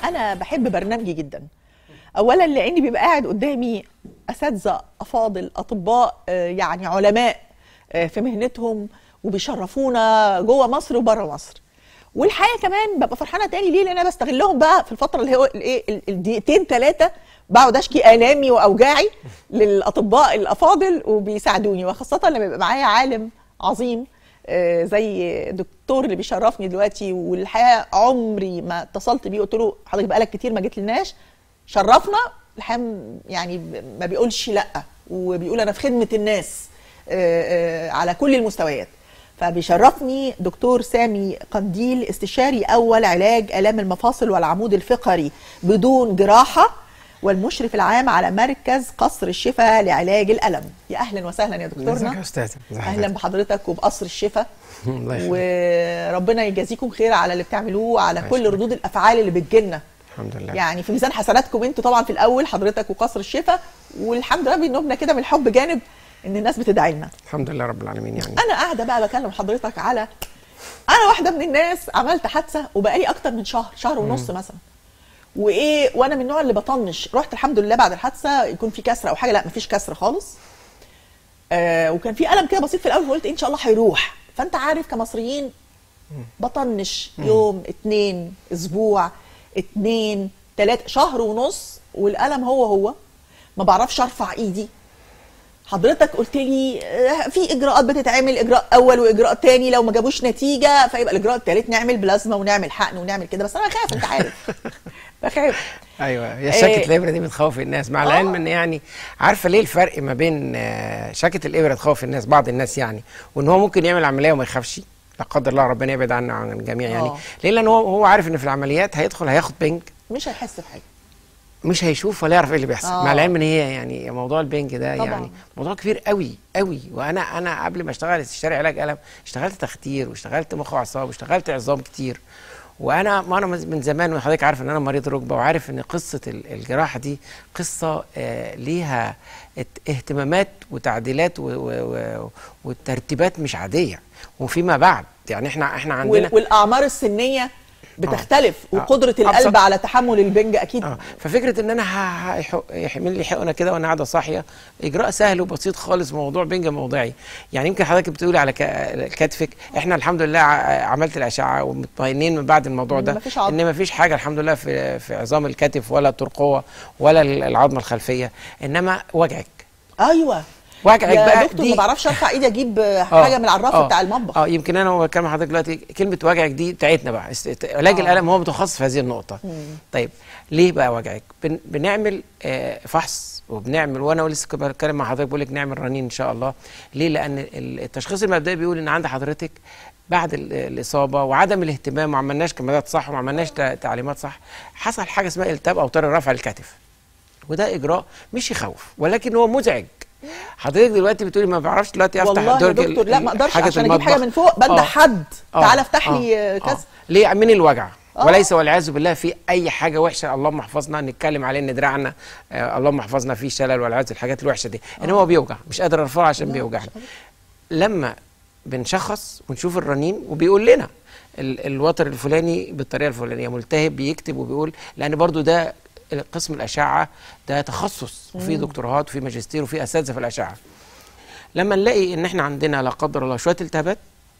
انا بحب برنامجي جدا اولا لاني بيبقى قاعد قدامي اساتذه افاضل اطباء آه، يعني علماء آه، في مهنتهم وبيشرفونا جوه مصر وبره مصر والحقيقه كمان ببقى فرحانه تاني ليه لان انا بستغلهم بقى في الفتره اللي هو الايه ال- الدقيقتين ثلاثه بقعد اشكي الامي واوجاعي للاطباء الافاضل وبيساعدوني وخاصه لما يبقى معايا عالم عظيم آه، زي الدكتور اللي بيشرفني دلوقتي والحقيقه عمري ما اتصلت بيه قلت له حضرتك بقالك كتير ما جيتلناش شرفنا الحقيقه م- يعني ب- ما بيقولش لا وبيقول انا في خدمه الناس آه، آه، على كل المستويات فبيشرفني دكتور سامي قنديل استشاري اول علاج الام المفاصل والعمود الفقري بدون جراحه والمشرف العام على مركز قصر الشفاء لعلاج الالم يا اهلا وسهلا يا ازيك دكتورنا يا استاذ ازي اهلا حضرتك؟ بحضرتك وبقصر الشفاء الله يخليك وربنا يجازيكم خير على اللي بتعملوه وعلى الله كل يخليك. ردود الافعال اللي بتجيلنا الحمد لله يعني في ميزان حسناتكم انتوا طبعا في الاول حضرتك وقصر الشفاء والحمد لله بينوبنا كده من الحب جانب ان الناس بتدعي لنا الحمد لله رب العالمين يعني انا قاعده بقى بكلم حضرتك على انا واحده من الناس عملت حادثه وبقالي اكتر من شهر شهر ونص مثلا وايه وانا من النوع اللي بطنش رحت الحمد لله بعد الحادثه يكون في كسره او حاجه لا مفيش كسره خالص آه وكان في الم كده بسيط في الاول فقلت ان شاء الله هيروح فانت عارف كمصريين بطنش يوم اتنين اسبوع اتنين تلاتة شهر ونص والالم هو هو ما بعرفش ارفع ايدي حضرتك قلت لي آه، في اجراءات بتتعمل اجراء اول واجراء تاني لو ما جابوش نتيجه فيبقى الاجراء التالت نعمل بلازما ونعمل حقن ونعمل كده بس انا بخاف انت عارف بخاف ايوه هي إيه. شكه الابره دي بتخوف الناس مع آه. العلم ان يعني عارفه ليه الفرق ما بين آه، شكه الابره تخوف الناس بعض الناس يعني وان هو ممكن يعمل عمليه وما يخافش لا قدر الله ربنا يبعد عنا عن الجميع يعني آه. ليه لان هو هو عارف ان في العمليات هيدخل هياخد بنج مش هيحس بحاجه مش هيشوف ولا يعرف ايه اللي بيحصل آه. مع العلم ان هي يعني موضوع البنج ده طبعاً. يعني موضوع كبير قوي قوي وانا انا قبل ما اشتغل استشاري علاج الم اشتغلت تخدير واشتغلت مخ واعصاب واشتغلت عظام كتير وانا ما انا من زمان وحضرتك عارف ان انا مريض ركبه وعارف ان قصه ال- الجراحه دي قصه آه ليها ات- اهتمامات وتعديلات و- و- و- وترتيبات مش عاديه وفيما بعد يعني احنا احنا عندنا وال- والاعمار السنيه بتختلف آه. وقدره أبسط. القلب على تحمل البنج اكيد اه ففكره ان انا ه- هيحق- يحمل لي حقنه كده وانا قاعده صاحيه اجراء سهل وبسيط خالص موضوع بنج موضعي يعني يمكن حضرتك بتقولي على ك- كتفك احنا الحمد لله ع- عملت الاشعه ومطمئنين من بعد الموضوع ده مفيش عظم. ان مفيش حاجه الحمد لله في في عظام الكتف ولا الترقوه ولا ال- العظمه الخلفيه انما وجعك ايوه وجعك يا بقى دكتور ما بعرفش ارفع ايدي اجيب آه، آه، حاجه من على الرف آه، بتاع المطبخ اه يمكن انا بتكلم مع حضرتك دلوقتي كلمه وجعك دي بتاعتنا بقى است- علاج آه. الالم هو متخصص في هذه النقطه طيب ليه بقى وجعك بن بنعمل آه فحص وبنعمل وانا لسه كنت بتكلم مع حضرتك بقول لك نعمل رنين ان شاء الله ليه لان ال- التشخيص المبدئي بيقول ان عند حضرتك بعد ال- الاصابه وعدم الاهتمام وما عملناش كمادات صح وما عملناش ت- تعليمات صح حصل حاجه اسمها التهاب اوتار رفع الكتف وده اجراء مش يخوف ولكن هو مزعج حضرتك دلوقتي بتقولي ما بعرفش دلوقتي افتح والله يا درج دكتور لا ال- ما اقدرش حاجة عشان اجيب حاجه المطبخ. من فوق بنده آه. حد آه. تعالى افتح آه. لي آه، آه. كذا ليه من الوجع آه. وليس والعياذ بالله في اي حاجه وحشه اللهم احفظنا نتكلم عليه ان دراعنا آه اللهم احفظنا فيه شلل والعياذ الحاجات الوحشه دي انما هو بيوجع مش قادر ارفعه عشان لا، بيوجعني مش قادر. لما بنشخص ونشوف الرنين وبيقول لنا ال- الوتر الفلاني بالطريقه الفلانيه ملتهب بيكتب وبيقول لان برضو ده قسم الاشعه ده تخصص وفي دكتوراهات وفي ماجستير وفي اساتذه في الاشعه لما نلاقي ان احنا عندنا لا قدر الله شويه التهابات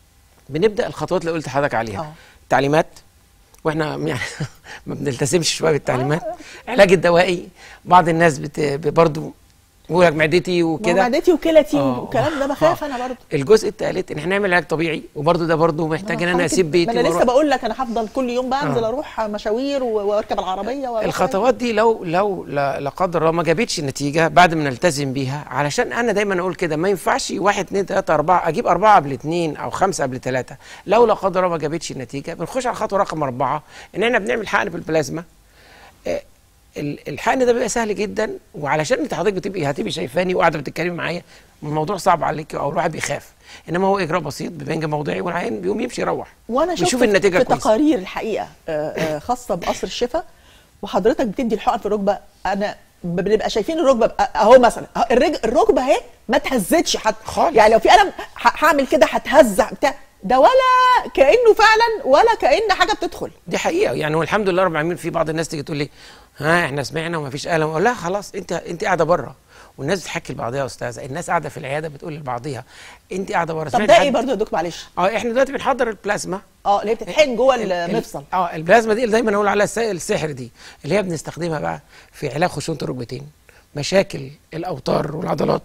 بنبدا الخطوات اللي قلت لحضرتك عليها آه. تعليمات واحنا يعني ما بنلتزمش شويه بالتعليمات علاج الدوائي بعض الناس بت... برضه بيقول لك معدتي وكده معدتي وكلتي آه. والكلام ده بخاف آه. انا برضه الجزء الثالث ان احنا نعمل علاج طبيعي وبرضه ده برضه محتاج ان انا اسيب بيتي ما انا لسه وأروح. بقول لك انا هفضل كل يوم بنزل آه. اروح مشاوير و- واركب العربيه وأروح الخطوات دي لو لو لا لا قدر الله ما جابتش نتيجه بعد ما نلتزم بيها علشان انا دايما اقول كده ما ينفعش واحد اثنين ثلاثه اربعه اجيب اربعه قبل اثنين او خمسه قبل ثلاثه لو لا قدر الله ما جابتش النتيجه بنخش على الخطوه رقم اربعه ان احنا بنعمل حقن بالبلازما آه، ال- الحقن ده بيبقى سهل جدا وعلشان انت حضرتك بتبقي هتبقي شايفاني وقاعده بتتكلمي معايا الموضوع صعب عليك او الواحد بيخاف انما هو اجراء بسيط ببنج موضعي والعيان بيقوم يمشي يروح وانا شفت بيشوف في- النتيجه في كويسه تقارير الحقيقه آه، آه، خاصه بقصر الشفا وحضرتك بتدي الحقن في الركبه انا ب- بنبقى شايفين الركبه بقى- اهو مثلا أهو الرج- الركبه اهي ما تهزتش حتى خالص. يعني لو في الم ه- هعمل كده هتهزع بتاع ده ولا كانه فعلا ولا كان حاجه بتدخل دي حقيقه يعني والحمد لله رب العالمين في بعض الناس تيجي تقول لي ها احنا سمعنا وما فيش الم اقول لها خلاص انت انت قاعده بره والناس بتحكي لبعضها يا استاذه الناس قاعده في العياده بتقول لبعضها انت قاعده بره طب سمعت ده حد- ايه برضه يا دكتور معلش اه احنا دلوقتي بنحضر البلازما اه اللي هي بتتحقن جوه ال- المفصل اه البلازما دي اللي دايما اقول عليها الس- السحر دي اللي هي بنستخدمها بقى في علاج خشونه الركبتين مشاكل الاوتار والعضلات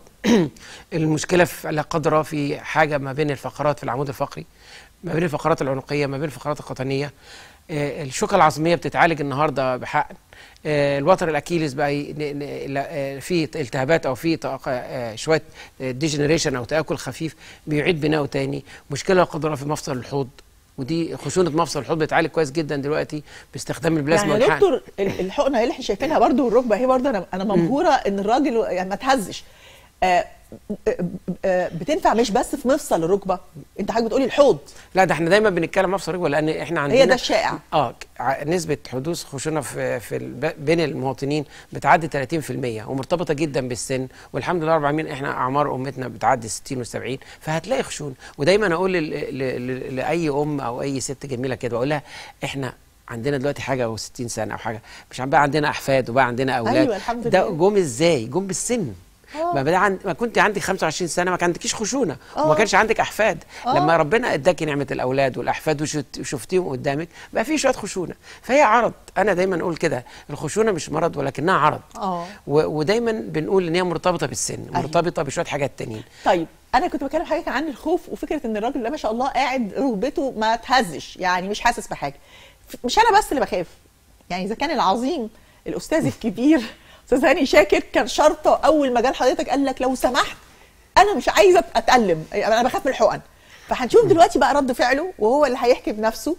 المشكله في لا قدره في حاجه ما بين الفقرات في العمود الفقري ما بين الفقرات العنقيه ما بين الفقرات القطنيه آه، الشوكه العظميه بتتعالج النهارده بحقن آه، الوتر الاكيليس بقى ي- ن- ن- لا- آه، في التهابات او في تأق- آه، شويه ديجنريشن او تاكل خفيف بيعيد بناؤه تاني مشكله لا قدره في مفصل الحوض ودي خشونه مفصل الحوض بتتعالج كويس جدا دلوقتي باستخدام البلازما يعني يا والحقن. دكتور ال- الحقنه اللي احنا شايفينها برضو والركبه هي برضو انا انا مبهوره ان الراجل يعني ما تهزش آه، آه، آه، بتنفع مش بس في مفصل الركبه انت حضرتك بتقولي الحوض لا ده احنا دايما بنتكلم مفصل الركبه لان احنا عندنا هي ده الشائع اه ك- ع- نسبه حدوث خشونه في في الب- بين المواطنين بتعدي 30% ومرتبطه جدا بالسن والحمد لله رب العالمين احنا اعمار امتنا بتعدي 60 و70 فهتلاقي خشونه ودايما اقول لل- ل- ل- لاي ام او اي ست جميله كده بقول لها احنا عندنا دلوقتي حاجه و60 سنه او حاجه مش عم بقى عندنا احفاد وبقى عندنا اولاد أيوة، الحمد ده لله. جم ازاي جم بالسن آه. ما بدا عند ما كنت عندك 25 سنه ما عندكيش خشونه آه. وما كانش عندك احفاد آه. لما ربنا اداكي نعمه الاولاد والاحفاد وشت- وشفتيهم قدامك بقى في شويه خشونه فهي عرض انا دايما اقول كده الخشونه مش مرض ولكنها عرض اه و- ودايما بنقول ان هي مرتبطه بالسن أيوة. مرتبطه بشويه حاجات تانيين طيب انا كنت بكلم حضرتك عن الخوف وفكره ان الراجل ده ما شاء الله قاعد ركبته ما تهزش يعني مش حاسس بحاجه ف- مش انا بس اللي بخاف يعني اذا كان العظيم الاستاذ الكبير استاذ هاني شاكر كان شرطه اول ما جال حضرتك قال لك لو سمحت انا مش عايزه اتالم انا بخاف من الحقن فهنشوف دلوقتي بقى رد فعله وهو اللي هيحكي بنفسه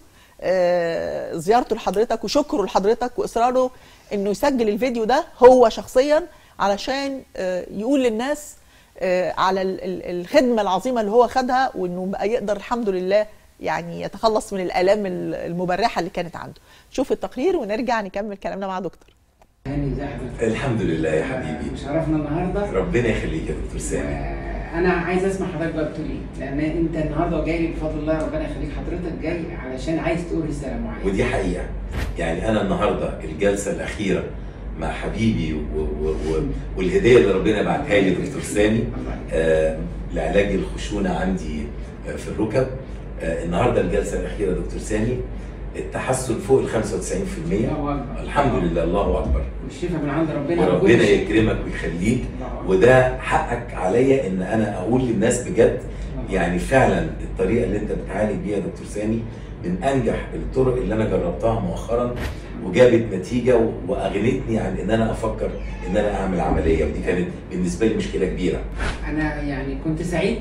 آه، زيارته لحضرتك وشكره لحضرتك واصراره انه يسجل الفيديو ده هو شخصيا علشان آه، يقول للناس آه، على ال- ال- الخدمه العظيمه اللي هو خدها وانه بقى يقدر الحمد لله يعني يتخلص من الالام ال- المبرحه اللي كانت عنده شوف التقرير ونرجع نكمل كلامنا مع دكتور هاني ازي حضرتك؟ الحمد لله يا حبيبي شرفنا النهارده ربنا يخليك يا دكتور سامي آه، انا عايز اسمع حضرتك بقى بتقول ايه؟ لان انت النهارده جاي لي بفضل الله ربنا يخليك حضرتك جاي علشان عايز تقول رساله معينه ودي حقيقة يعني أنا النهاردة الجلسة الأخيرة مع حبيبي و... و... و... والهدية اللي ربنا بعتها لي دكتور سامي آه لعلاج الخشونة عندي آه في الركب آه النهاردة الجلسة الأخيرة دكتور سامي التحسن فوق ال 95% الله اكبر الحمد لله الله أكبر والشفاء من عند ربنا وربنا وكل شيء. يكرمك ويخليك الله أكبر. وده حقك عليا ان انا اقول للناس بجد يعني فعلا الطريقه اللي انت بتعالج بيها يا دكتور سامي من انجح الطرق اللي انا جربتها مؤخرا وجابت نتيجه و- واغنتني عن ان انا افكر ان انا اعمل عمليه ودي كانت بالنسبه لي مشكله كبيره انا يعني كنت سعيد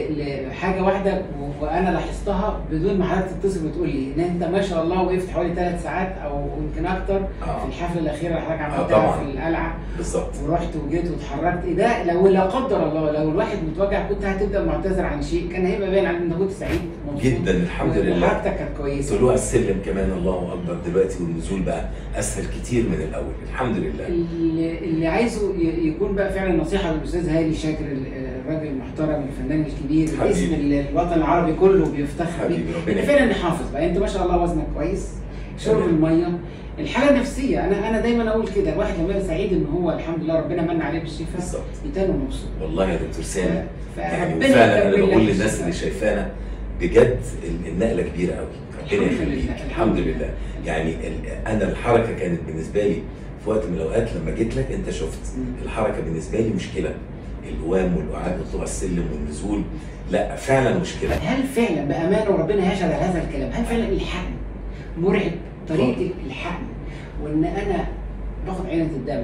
ل- لحاجه واحده و- وانا لاحظتها بدون ما حضرتك تتصل وتقول لي ان انت ما شاء الله وقفت حوالي ثلاث ساعات او يمكن اكتر آه. في الحفله الاخيره اللي حضرتك آه، عملتها طبعاً. في القلعه بالظبط ورحت وجيت واتحركت إيه ده لو لا قدر الله لو الواحد متوجع كنت هتبدا معتذر عن شيء كان هيبقى باين عليك انت كنت سعيد مبسوط جدا الحمد لله وحركتك كانت كويسه طلوع السلم كمان الله اكبر دلوقتي والنزول بقى اسهل كتير من الاول الحمد لله اللي, اللي عايزه ي- يكون بقى فعلا نصيحه للاستاذ هاني شاكر ال- الراجل المحترم الفنان الكبير حبيبي. الاسم اللي الوطن العربي كله بيفتخر حبيبي، بيه ربنا انت فعلا نحافظ بقى انت ما شاء الله وزنك كويس شرب تمام. الميه الحاله النفسيه انا انا دايما اقول كده الواحد لما يبقى سعيد ان هو الحمد لله ربنا من عليه بالشفاء بالظبط يتاني مبسوط والله يا دكتور سامي يعني فربنا وفعلا انا يكمل لك بقول للناس الشفاء. اللي شايفانا بجد ال- النقله كبيره قوي ربنا الحمد يخليك لله، الحمد الحمد لله لله. يعني ال- انا الحركه كانت بالنسبه لي في وقت من الاوقات لما جيت لك انت شفت مم. الحركه بالنسبه لي مشكله القوام والقعاد وطلوع السلم والنزول لا فعلا مشكله هل فعلا بامانه وربنا يشهد على هذا الكلام هل فعلا الحقن مرعب طريقه الحقن وان انا باخد عينه الدم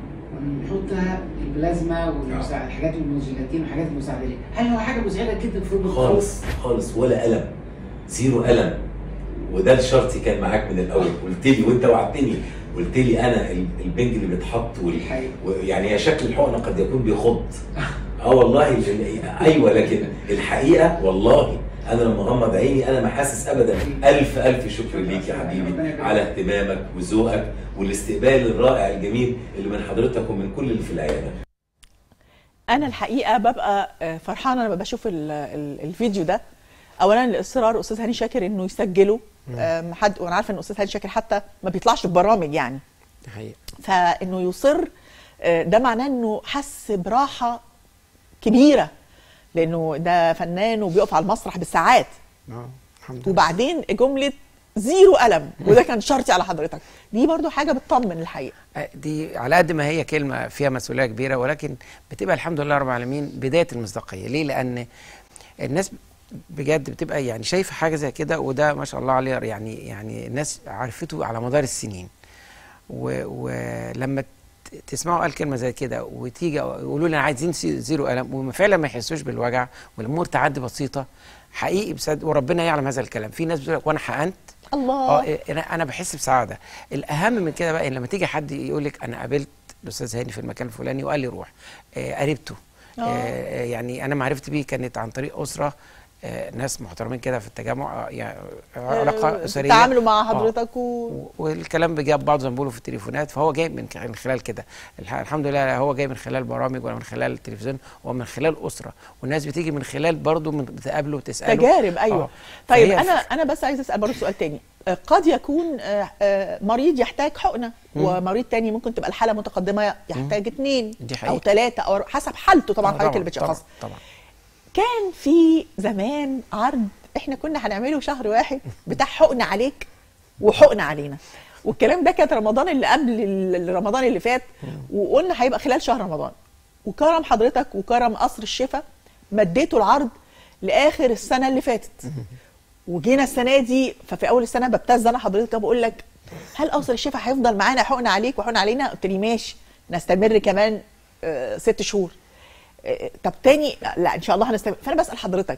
ونحطها البلازما والمساعد الحاجات المنجلاتين والحاجات المساعده ليه هل هو حاجه مزعجه جدا في ركبه خالص خالص ولا الم زيرو الم وده الشرطي كان معاك من الاول قلت لي وانت وعدتني قلت لي انا ال- البنج اللي بيتحط وال... الحقيقة. يعني هي شكل الحقنه قد يكون بيخض اه والله ال- ايوه لكن الحقيقه والله انا لما اغمض عيني انا ما حاسس ابدا الف الف شكر ليك يا حبيبي على اهتمامك وذوقك والاستقبال الرائع الجميل اللي من حضرتك ومن كل اللي في العياده انا الحقيقه ببقى آه، فرحانه لما بشوف ال- ال- الفيديو ده اولا الاصرار استاذ هاني شاكر انه يسجله آم، حد وانا عارفه ان استاذ هاني شاكر حتى ما بيطلعش في برامج يعني دي حقيقة فانه يصر آه، ده معناه انه حس براحه كبيره لانه ده فنان وبيقف على المسرح بالساعات اه الحمد لله وبعدين جمله زيرو قلم وده كان شرطي على حضرتك دي برضو حاجه بتطمن الحقيقه آه، دي على قد ما هي كلمة فيها مسؤولية كبيرة ولكن بتبقى الحمد لله رب العالمين بداية المصداقية ليه؟ لأن الناس بجد بتبقى يعني شايفة حاجة زي كده وده ما شاء الله عليه يعني يعني الناس عرفته على مدار السنين و- ولما ت- تسمعوا قال كلمة زي كده وتيجي يقولوا لنا عايزين سي- زيرو ألم وفعلا ما يحسوش بالوجع والأمور تعدي بسيطة حقيقي بصدق وربنا يعلم هذا الكلام في ناس بتقول لك وانا حقنت الله اه إيه، انا انا بحس بسعاده الاهم من كده بقى إن لما تيجي حد يقول لك انا قابلت الاستاذ هاني في المكان الفلاني وقال لي روح آه قريبته آه. آه يعني انا معرفتي بيه كانت عن طريق اسره آه ناس محترمين كده في التجمع آه، يعني علاقه آه، اسريه تعاملوا مع آه. حضرتك و... و- والكلام بجاب بعض زي ما بيقولوا في التليفونات فهو جاي من ك- من خلال كده الح- الحمد لله لا هو جاي من خلال برامج ولا من خلال التلفزيون هو من خلال اسره والناس بتيجي من خلال برضه من بتقابله وتساله تجارب ايوه آه. طيب فهي انا انا بس عايزه اسال برضه سؤال تاني آه، قد يكون آه، آه، مريض يحتاج حقنه ومريض تاني ممكن تبقى الحاله متقدمه يحتاج اثنين دي او حقيقة. ثلاثه او حسب حالته طبعا آه، حضرتك اللي طبعا بتشخصها طبعا كان في زمان عرض احنا كنا هنعمله شهر واحد بتاع حقن عليك وحقن علينا والكلام ده كانت رمضان اللي قبل ال- رمضان اللي فات وقلنا هيبقى خلال شهر رمضان وكرم حضرتك وكرم قصر الشفا مديته العرض لاخر السنه اللي فاتت وجينا السنه دي ففي اول السنه ببتز انا حضرتك بقول لك هل قصر الشفا هيفضل معانا حقن عليك وحقن علينا قلت لي ماشي نستمر كمان آه، ست شهور آه، طب تاني لا ان شاء الله هنستمر فانا بسال حضرتك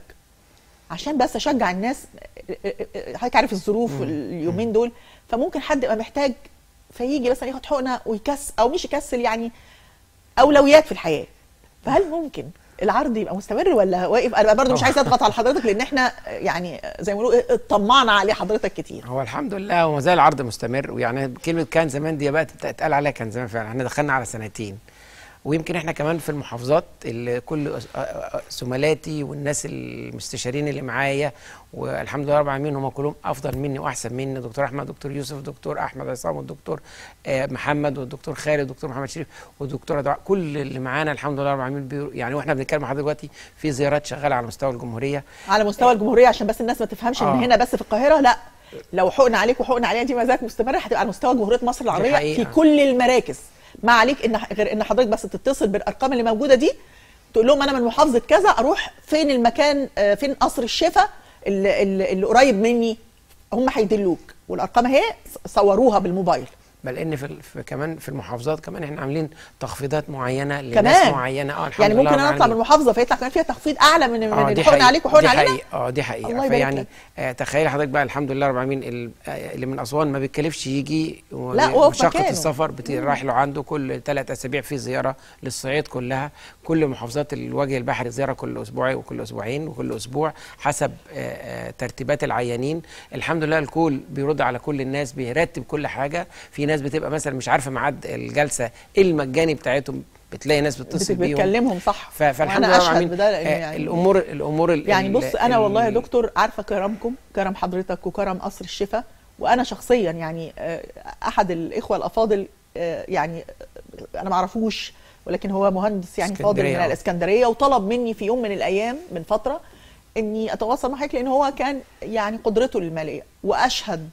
عشان بس اشجع الناس آه، آه، آه، حضرتك عارف الظروف اليومين دول فممكن حد يبقى محتاج فيجي مثلا ياخد حقنه ويكسل او مش يكسل يعني اولويات في الحياه فهل ممكن العرض يبقى مستمر ولا واقف انا برضه مش عايزه اضغط على حضرتك لان احنا يعني زي ما بيقولوا إيه، اطمعنا عليه حضرتك كتير هو الحمد لله هو زال العرض مستمر ويعني كلمه كان زمان دي بقى تتقال عليها كان زمان فعلا احنا دخلنا على سنتين ويمكن احنا كمان في المحافظات اللي كل أس- أ- أ- زملاتي والناس المستشارين اللي معايا والحمد لله رب العالمين هم كلهم افضل مني واحسن مني دكتور احمد دكتور يوسف دكتور احمد عصام والدكتور آه، محمد والدكتور خالد والدكتور محمد شريف والدكتوره دعاء كل اللي معانا الحمد لله رب العالمين بيرو- يعني واحنا بنتكلم مع حضرتك دلوقتي في زيارات شغاله على مستوى الجمهوريه على مستوى الجمهوريه عشان بس الناس ما تفهمش ان آه. هنا بس في القاهره لا لو حقن عليك وحقن علينا دي ما زالت مستمره هتبقى على مستوى جمهوريه مصر العربيه حقيقة. في كل المراكز ما عليك ان غير ان حضرتك بس تتصل بالارقام اللي موجوده دي تقول لهم انا من محافظه كذا اروح فين المكان آه، فين قصر الشفا اللي, اللي, اللي قريب مني هم هيدلوك والارقام اهي صوروها بالموبايل بل ان في, ال- في كمان في المحافظات كمان احنا عاملين تخفيضات معينه لناس كمان معينه اه الحمد يعني لله ممكن رب انا اطلع من العالمين. محافظه فيطلع كمان فيها تخفيض اعلى من اه من دي الحقن حقيقة عليك وحقن دي علينا حقيقة اه دي الله حقيقة يبارك فيعني لك. آه تخيل حضرتك بقى الحمد لله رب العالمين ال- آه، اللي من اسوان ما بيتكلفش يجي و- لا، وهو في مشقة مكانه. السفر بت- رايح له عنده كل ثلاث اسابيع في زيارة للصعيد كلها كل محافظات الوجه البحري زيارة كل اسبوع وكل اسبوعين وكل اسبوع حسب آه، آه، ترتيبات العيانين الحمد لله الكل بيرد على كل الناس بيرتب كل حاجة في ناس بتبقى مثلا مش عارفة ميعاد الجلسة المجاني بتاعتهم بتلاقي ناس بتتصل بيهم بتكلمهم صح ف- فالحمد وأنا لله رب اشهد العالمين بده لان آه، يعني الامور الامور ال- يعني ال- بص انا والله يا ال- دكتور عارفه كرمكم كرم حضرتك وكرم قصر الشفا وانا شخصيا يعني آه، احد الاخوه الافاضل آه، يعني آه، انا ما اعرفوش ولكن هو مهندس يعني فاضل من اسكندرية، آه. الاسكندريه وطلب مني في يوم من الايام من فتره اني اتواصل مع حضرتك لان هو كان يعني قدرته الماليه واشهد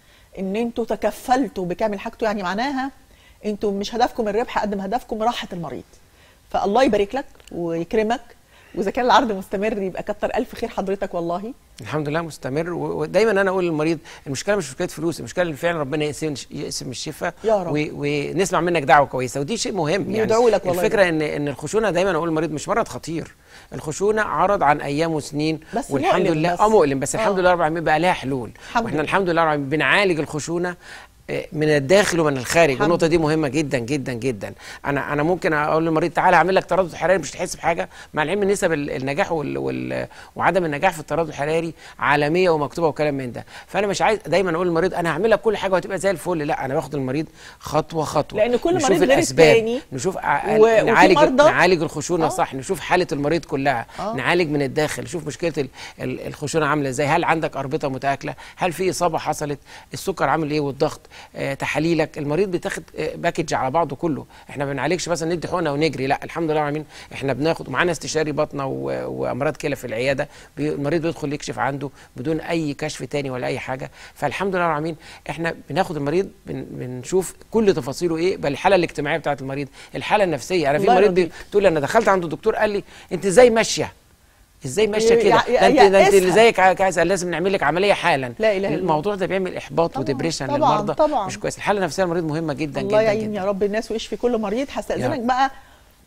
ان انتوا تكفلتوا بكامل حاجته يعني معناها انتوا مش هدفكم الربح قد ما هدفكم راحه المريض فالله يبارك لك ويكرمك واذا كان العرض مستمر يبقى كتر الف خير حضرتك والله الحمد لله مستمر و- ودايما انا اقول للمريض المشكله مش مشكله فلوس المشكله ان فعلا ربنا يقسم يقسم الشفاء يا رب. و- ونسمع منك دعوه كويسه ودي شيء مهم يعني يدعوا لك والله الفكره ان ان الخشونه دايما اقول للمريض مش مرض خطير الخشونه عرض عن ايام وسنين بس والحمد مؤلم لله بس. اه مؤلم بس آه. الحمد لله رب العالمين بقى لها حلول الحمد واحنا لله. الحمد لله رب العالمين بنعالج الخشونه آه، من الداخل ومن الخارج الحمد والنقطه دي مهمه جدا جدا جدا انا انا ممكن اقول للمريض تعالى اعمل لك تردد حراري مش هتحس بحاجه مع العلم ان نسب ال- النجاح وال وال وعدم النجاح في التردد الحراري عالميه ومكتوبه وكلام من ده فانا مش عايز دايما اقول للمريض انا هعمل لك كل حاجه وهتبقى زي الفل لا انا باخد المريض خطوه خطوه لأن كل نشوف مريض غير الاسباب التاني. نشوف ع- و- وفي نعالج مرضى- نعالج الخشونه آه. صح نشوف حاله المريض كلها آه. نعالج من الداخل نشوف مشكله ال- ال- الخشونه عامله ازاي هل عندك اربطه متاكله هل في اصابه حصلت السكر عامل ايه والضغط آه تحاليلك المريض بيتاخد آه باكج على بعضه كله احنا ما بنعالجش مثلا ندي حقنه ونجري لا الحمد لله العالمين احنا بناخد ومعانا استشاري بطنه و- وامراض كلى في العياده بي- المريض بيدخل يكشف عنده بدون اي كشف تاني ولا اي حاجه فالحمد لله العالمين احنا بناخد المريض بن بنشوف كل تفاصيله ايه بل الحاله الاجتماعيه بتاعه المريض الحاله النفسيه انا في الله مريض بي- يرضيك. تقول لي انا دخلت عند الدكتور قال لي انت ازاي ماشيه ازاي ماشيه يا- كده يا- ده انت ده انت اللي يأسها. زيك ع- عايز لازم نعمل لك عمليه حالا لا إله إلا الله. الموضوع ده بيعمل احباط طبعاً، وديبريشن طبعاً، للمرضى طبعاً. مش كويس الحاله النفسيه للمريض مهمه جدا الله جدا يعين جدا يا رب الناس ويشفي كل مريض هستأذنك يا رب. بقى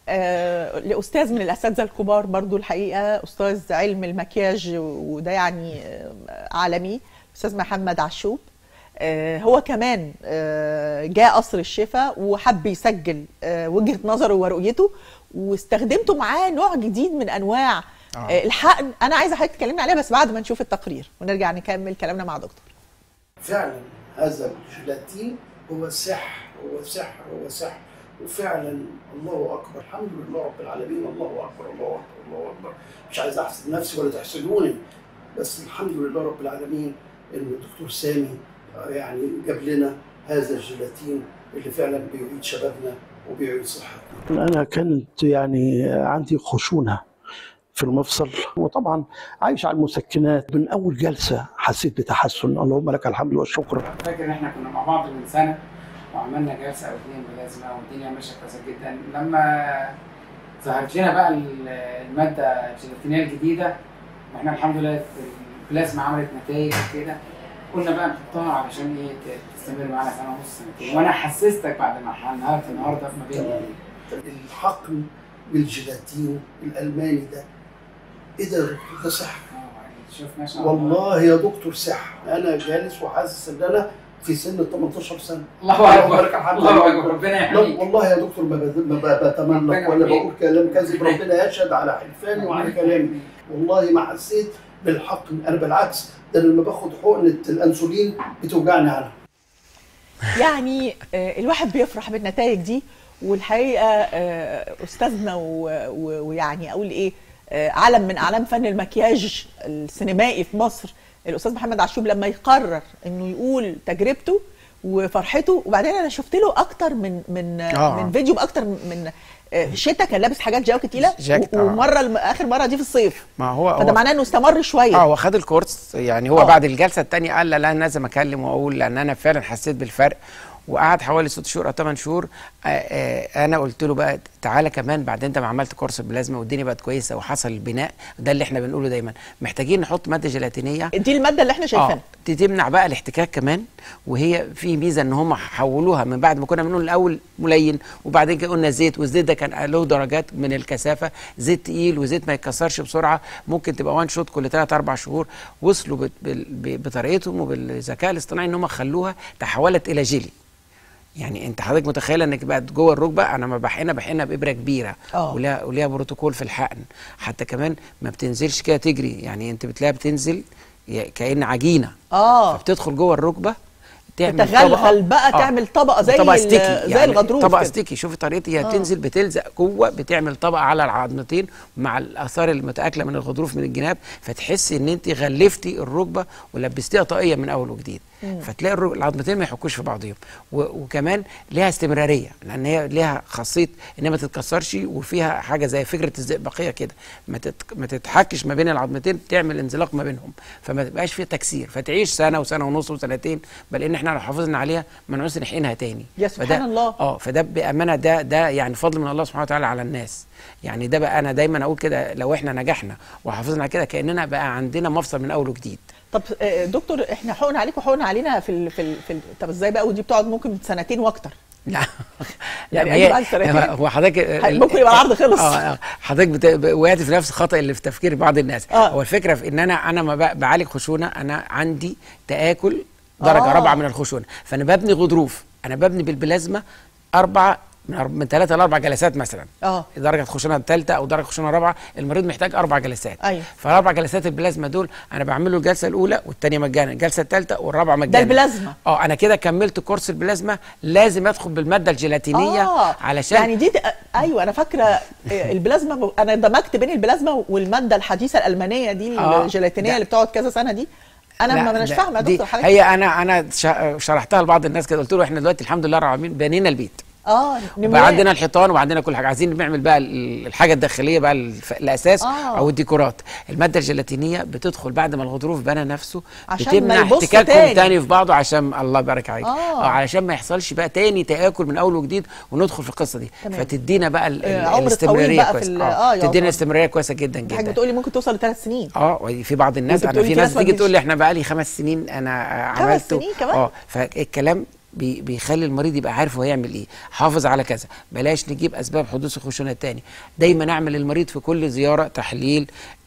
آه لأستاذ من الأساتذة الكبار برضو الحقيقة أستاذ علم المكياج وده يعني آه عالمي أستاذ محمد عشوب آه هو كمان آه جاء قصر الشفاء وحب يسجل آه وجهة نظره ورؤيته واستخدمتوا معاه نوع جديد من أنواع آه. آه الحقن أنا عايزة حضرتك تكلمنا عليها بس بعد ما نشوف التقرير ونرجع نكمل كلامنا مع دكتور فعلا هذا الجيلاتين هو سحر هو سحر هو سحر وفعلا الله اكبر الحمد لله رب العالمين الله اكبر الله اكبر الله اكبر مش عايز احسد نفسي ولا تحسدوني بس الحمد لله رب العالمين ان الدكتور سامي آه، يعني جاب لنا هذا الجيلاتين اللي فعلا بيعيد شبابنا وبيعيد صحتنا انا كانت يعني عندي خشونه في المفصل وطبعا عايش على المسكنات من اول جلسه حسيت بتحسن اللهم لك الحمد والشكر فاكر ان احنا كنا مع بعض من سنه وعملنا جلسه او اتنين بلازما والدنيا ماشيه كويسه جدا لما ظهرت لنا بقى ال- الماده الجيلاتينيه الجديده واحنا الحمد لله البلازما عملت نتائج كده قلنا بقى نحطها علشان ايه ت- تستمر معانا سنه ونص سنتين وانا حسستك بعد ما حلناها النهارده ما بين تمام. الحقن بالجيلاتين الالماني ده ايه ده ده سحر شوف ما شاء الله والله يا دكتور سحر انا جالس وحاسس ان انا في سن ال 18 سنه الله اكبر لك الحمد الله لله. اكبر ربنا لا يحميك والله يا دكتور ما بت- ما ب- بتملق ولا بقول كلام كذب ربنا يشهد على حلفاني وعلى كلامي والله ما حسيت بالحقن انا بالعكس ده أنا لما باخد حقنه الانسولين بتوجعني عنها يعني آه، الواحد بيفرح بالنتائج دي والحقيقه آه، استاذنا و- و- ويعني اقول ايه آه، علم من اعلام فن المكياج السينمائي في مصر الاستاذ محمد عشوب لما يقرر انه يقول تجربته وفرحته وبعدين انا شفت له اكتر من من آه. من فيديو باكتر من آه، شتا كان لابس حاجات جاكيت تقيله جاكيت، و- آه. ومره الم- اخر مره دي في الصيف ما هو فده هو معناه انه استمر شويه اه هو خد الكورس يعني هو آه. بعد الجلسه الثانيه قال لا لا أنا لازم اكلم واقول لان انا فعلا حسيت بالفرق وقعد حوالي ست شهور او ثمان شهور آه آه انا قلت له بقى تعالى كمان بعد انت ما عملت كورس البلازما والدنيا بقت كويسه وحصل البناء ده اللي احنا بنقوله دايما محتاجين نحط ماده جيلاتينيه دي الماده اللي احنا شايفينها اه دي تمنع بقى الاحتكاك كمان وهي في ميزه ان هم حولوها من بعد ما كنا بنقول الاول ملين وبعدين كده قلنا زيت والزيت ده كان له درجات من الكثافه زيت تقيل وزيت ما يتكسرش بسرعه ممكن تبقى وان شوت كل 3 4 شهور وصلوا بت- بال- ب- بطريقتهم وبالذكاء الاصطناعي ان هم خلوها تحولت الى جيلي يعني انت حضرتك متخيله انك بقت جوه الركبه انا ما بحقنها بحقنها بابره كبيره آه. وليها وليها بروتوكول في الحقن حتى كمان ما بتنزلش كده تجري يعني انت بتلاقيها بتنزل ي- كأن عجينه اه فبتدخل جوه الركبه تعمل تتغلغل طبقة- بقى تعمل طبقة زي طبقه ال- ستيكي زي الغضروف طبقه كده. ستيكي شوفي طريقتي هي آه. بتنزل بتلزق جوه بتعمل طبقه على العظمتين مع الاثار المتاكله من الغضروف من الجناب فتحسي ان انت غلفتي الركبه ولبستيها طاقيه من اول وجديد فتلاقي الرك- العظمتين ما يحكوش في بعضهم و- وكمان ليها استمراريه لان هي ليها خاصيه انها ما تتكسرش وفيها حاجه زي فكره الزئبقيه كده ما تت- ما تتحكش ما بين العظمتين تعمل انزلاق ما بينهم فما تبقاش فيها تكسير فتعيش سنه وسنه ونص وسنتين بل ان احنا لو حافظنا عليها ما نعوز نحقنها تاني يا فده- سبحان الله. اه فده بامانه ده ده يعني فضل من الله سبحانه وتعالى على الناس يعني ده بقى انا دايما اقول كده لو احنا نجحنا وحافظنا على كده كاننا بقى عندنا مفصل من اول وجديد طب آه، دكتور احنا حقن عليك وحقن علينا في ال في ال في ال طب ازاي بقى ودي بتقعد ممكن سنتين واكتر لا يعني لا، أجيب هي- عن سنتين. هو حضرتك ال- ممكن يبقى العرض خلص. اه آه، حضرتك بت... ب- وقعت في نفس الخطا اللي في تفكير بعض الناس آه. هو الفكره في ان انا انا ما ب- بعالج خشونه انا عندي تاكل درجه آه. رابعه من الخشونه فانا ببني غضروف انا ببني بالبلازما اربع من أرب- من ثلاثه لاربع جلسات مثلا اه درجه خشونه ثالثه او درجه خشونه رابعه المريض محتاج اربع جلسات أيوة. فالاربع جلسات البلازما دول انا بعمل له الجلسه الاولى والثانيه مجانا الجلسه الثالثه والرابعه مجانا ده البلازما اه انا كده كملت كورس البلازما لازم ادخل بالماده الجيلاتينيه آه. علشان يعني دي ت- ايوه انا فاكره آه، البلازما ب- انا دمجت بين البلازما والماده الحديثه الالمانيه دي آه. الجيلاتينيه ده- اللي بتقعد كذا سنه دي انا لا، ما مش لا، فاهمه يا دي- دكتور حضرتك هي انا انا شا- شرحتها لبعض الناس كده قلت له احنا دلوقتي الحمد لله رب العالمين بنينا البيت اه وبقى نموات. عندنا الحيطان وعندنا كل حاجه عايزين نعمل بقى ال- الحاجه الداخليه بقى الف- الاساس آه. او الديكورات الماده الجيلاتينيه بتدخل بعد ما الغضروف بنى نفسه عشان ما بتمنع يبص احتكاكهم تاني. تاني. في بعضه عشان الله يبارك عليك آه. علشان ما يحصلش بقى تاني تاكل من اول وجديد وندخل في القصه دي تمام. فتدينا بقى ال- آه، ال- عمر طويل الاستمراريه بقى في كويسه ال- اه, آه، يا تدينا عمر. استمراريه كويسه جدا حاجه جدا بتقولي ممكن توصل لثلاث سنين اه وفي بعض الناس وانت انا بتقولي في في ناس ناس ما تيجي تجيش. تقول لي احنا بقى لي خمس سنين انا خمس عملته سنين كمان؟ اه فالكلام بي بيخلي المريض يبقى عارف هو يعمل ايه حافظ على كذا بلاش نجيب اسباب حدوث الخشونه تاني دايما اعمل للمريض في كل زياره تحليل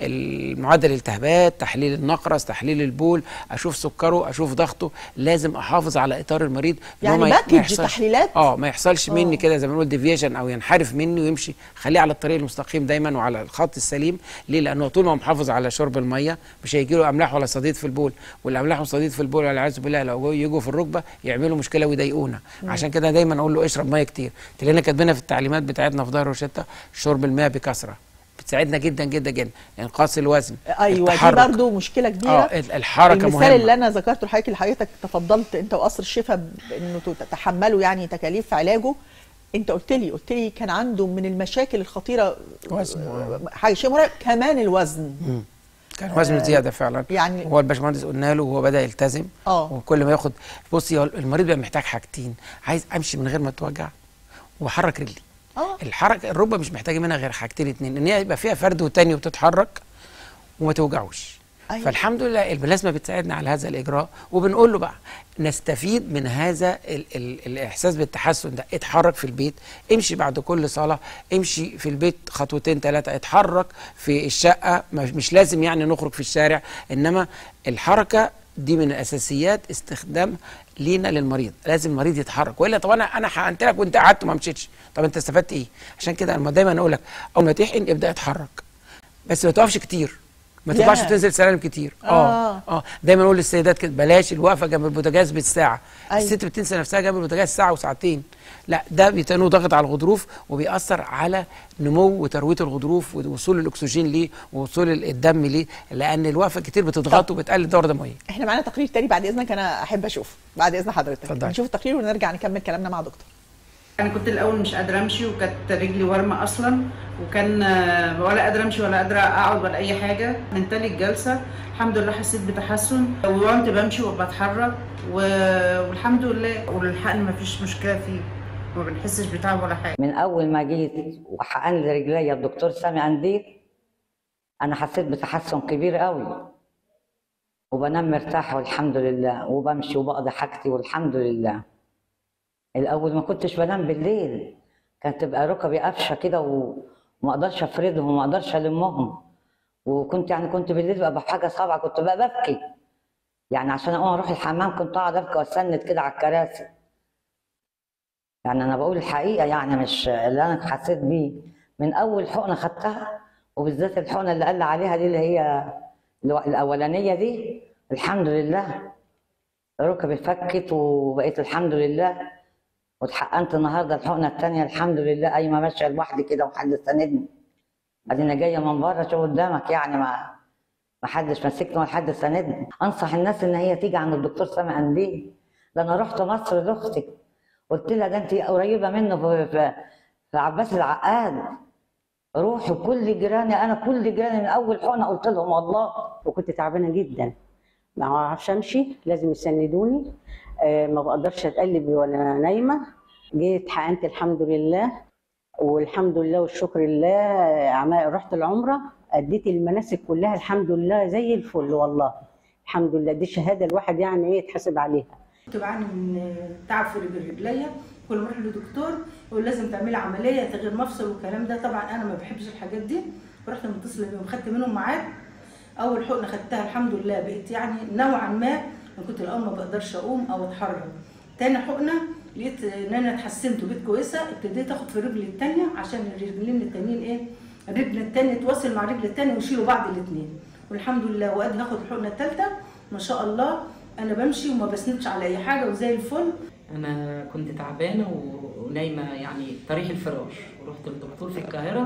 معدل الالتهابات تحليل النقرس تحليل البول اشوف سكره اشوف ضغطه لازم احافظ على اطار المريض إن هو يعني ما ي- ما باكج يحصلش- تحليلات؟ اه ما يحصلش آه. مني كده زي ما بنقول ديفيشن او ينحرف مني ويمشي خليه على الطريق المستقيم دايما وعلى الخط السليم ليه لانه طول ما هو محافظ على شرب الميه مش هيجي له املاح ولا صديد في البول والاملاح والصديد في البول والعياذ بالله لو جو- يجوا في الركبه يعملوا مشكله ويضايقونا عشان كده دايما اقول له اشرب ميه كتير تلاقينا كاتبينها في التعليمات بتاعتنا في ظهر روشته شرب الماء بكثره بتساعدنا جدا جدا جدا انقاص الوزن ايوه دي التحرك. برضو مشكله كبيره اه الحركه المثال مهمه اللي انا ذكرته لحضرتك اللي حضرتك تفضلت انت وقصر الشفا بانه تتحملوا يعني تكاليف في علاجه انت قلت لي قلت لي كان عنده من المشاكل الخطيره وزن. آه، حاجه شيء مرعب كمان الوزن مم. كان وزنه زياده فعلا يعني- هو الباشمهندس قلنا له وهو بدا يلتزم آه. وكل ما ياخد بصي هو المريض بقى محتاج حاجتين عايز امشي من غير ما اتوجع واحرك رجلي اه الحركه الركبه مش محتاجه منها غير حاجتين اتنين ان هي يبقى فيها فرد وتاني وتتحرك وما توجعوش أيوة. فالحمد لله البلازما بتساعدنا على هذا الاجراء وبنقول له بقى نستفيد من هذا ال ال الاحساس بالتحسن ده اتحرك في البيت امشي بعد كل صلاه امشي في البيت خطوتين ثلاثه اتحرك في الشقه مش مش لازم يعني نخرج في الشارع انما الحركه دي من الاساسيات استخدام لينا للمريض لازم المريض يتحرك والا طب انا انا حقنت لك وانت قعدت وما مشيتش طب انت استفدت ايه عشان كده انا دايما اقول لك اول ما تحقن ابدا اتحرك بس ما تقفش كتير ما يا. تطلعش تنزل سلالم كتير اه آه. اه دايما اقول للسيدات كده بلاش الوقفه جنب البوتاجاز بالساعه أيوة. الست بتنسى نفسها جنب البوتاجاز ساعه وساعتين لا ده بيتنو ضغط على الغضروف وبيأثر على نمو وترويه الغضروف ووصول الاكسجين ليه ووصول الدم ليه لان الوقفه كتير بتضغطه وبتقلل الدوره الدمويه احنا معانا تقرير تاني بعد اذنك انا احب اشوف بعد اذن حضرتك اتفضلي. نشوف التقرير ونرجع نكمل كلامنا مع دكتور انا كنت الاول مش قادره امشي وكانت رجلي ورمه اصلا وكان آه، ولا قادره امشي ولا قادره اقعد ولا اي حاجه من تالت جلسه الحمد لله حسيت بتحسن وقمت بمشي وبتحرك و- والحمد لله والحقن ما فيش مشكله فيه ما بنحسش بتعب ولا حاجه من اول ما جيت وحقن لي رجليا الدكتور سامي انديل انا حسيت بتحسن كبير قوي وبنام مرتاح والحمد لله وبمشي وبقضي حاجتي والحمد لله الاول ما كنتش بنام بالليل كانت تبقى ركبي قفشه كده و- وما اقدرش افردهم وما اقدرش المهم وكنت يعني كنت بالليل بقى بحاجه صعبه كنت بقى ببكي يعني عشان اقوم اروح الحمام كنت اقعد ابكي واستند كده على الكراسي يعني انا بقول الحقيقه يعني مش اللي انا حسيت بيه من اول حقنه خدتها وبالذات الحقنه اللي قال لي عليها دي اللي هي الو- الاولانيه دي الحمد لله ركبي فكت وبقيت الحمد لله واتحقنت النهارده الحقنه الثانيه الحمد لله قايمه ماشيه لوحدي كده ومحدش ساندني ادينا جايه من بره شوف قدامك يعني ما ما حدش ماسكني ولا حد ساندني انصح الناس ان هي تيجي عند الدكتور سامي انديه ده انا رحت مصر لاختي قلت لها ده انت قريبه منه في, في, في عباس العقاد روحي كل جيراني انا كل جيراني من اول حقنه قلت لهم والله وكنت تعبانه جدا ما اعرفش امشي لازم يسندوني آه، ما بقدرش اتقلب ولا نايمه جيت حقنت الحمد لله والحمد لله والشكر لله آه، عمال رحت العمره اديت المناسك كلها الحمد لله زي الفل والله الحمد لله دي شهاده الواحد يعني ايه يتحاسب عليها كنت بعاني من تعب في رجليا كل ما اروح لدكتور يقول لازم تعملي عمليه تغيير مفصل والكلام ده طبعا انا ما بحبش الحاجات دي رحت متصله بيهم خدت منهم ميعاد اول حقنه خدتها الحمد لله بقيت يعني نوعا ما انا كنت الاول ما بقدرش اقوم او اتحرك تاني حقنه لقيت ان انا اتحسنت وبقيت كويسه ابتديت اخد في رجلي التانيه عشان الرجلين التانيين ايه الرجل التاني تواصل مع الرجل التاني ويشيلوا بعض الاثنين والحمد لله وادي هاخد الحقنه الثالثه ما شاء الله انا بمشي وما بسندش على اي حاجه وزي الفل انا كنت تعبانه و- ونايمه يعني طريح الفراش ورحت للدكتور في القاهره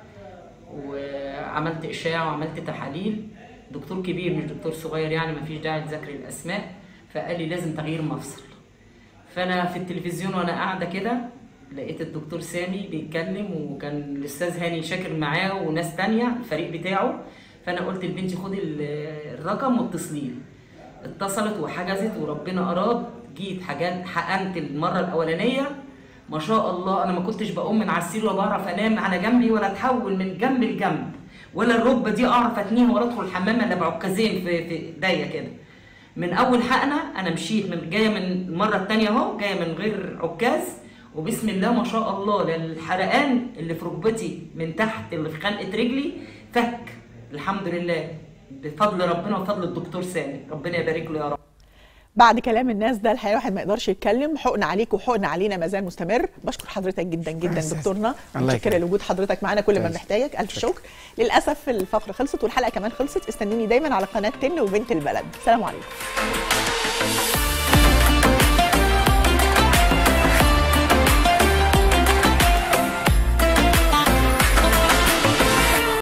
وعملت اشاعه وعملت تحاليل دكتور كبير مش دكتور صغير يعني ما فيش داعي لذكر الاسماء فقال لي لازم تغيير مفصل فانا في التلفزيون وانا قاعده كده لقيت الدكتور سامي بيتكلم وكان الاستاذ هاني شاكر معاه وناس تانية الفريق بتاعه فانا قلت لبنتي خدي ال- الرقم واتصلي لي اتصلت وحجزت وربنا اراد جيت حاجات حقنت المره الاولانيه ما شاء الله انا ما كنتش بقوم من على السرير ولا بعرف انام على جنبي ولا اتحول من جنب لجنب ولا الركبه دي اعرف اتنيها ولا ادخل الحمام الا بعكازين في في ايديا كده من اول حقنه انا مشيت من جايه من المره الثانيه اهو جايه من غير عكاز وبسم الله ما شاء الله للحرقان اللي في ركبتي من تحت اللي في خنقه رجلي فك الحمد لله بفضل ربنا وفضل الدكتور سامي ربنا يبارك له يا رب بعد كلام الناس ده الحقيقه الواحد ما يقدرش يتكلم حقن عليك وحقن علينا ما زال مستمر بشكر حضرتك جدا جدا أستاذ. دكتورنا الله متشكره يكرمك. لوجود حضرتك معانا كل ما كويس. بنحتاجك الف شكر للاسف الفقره خلصت والحلقه كمان خلصت استنوني دايما على قناه تن وبنت البلد سلام عليكم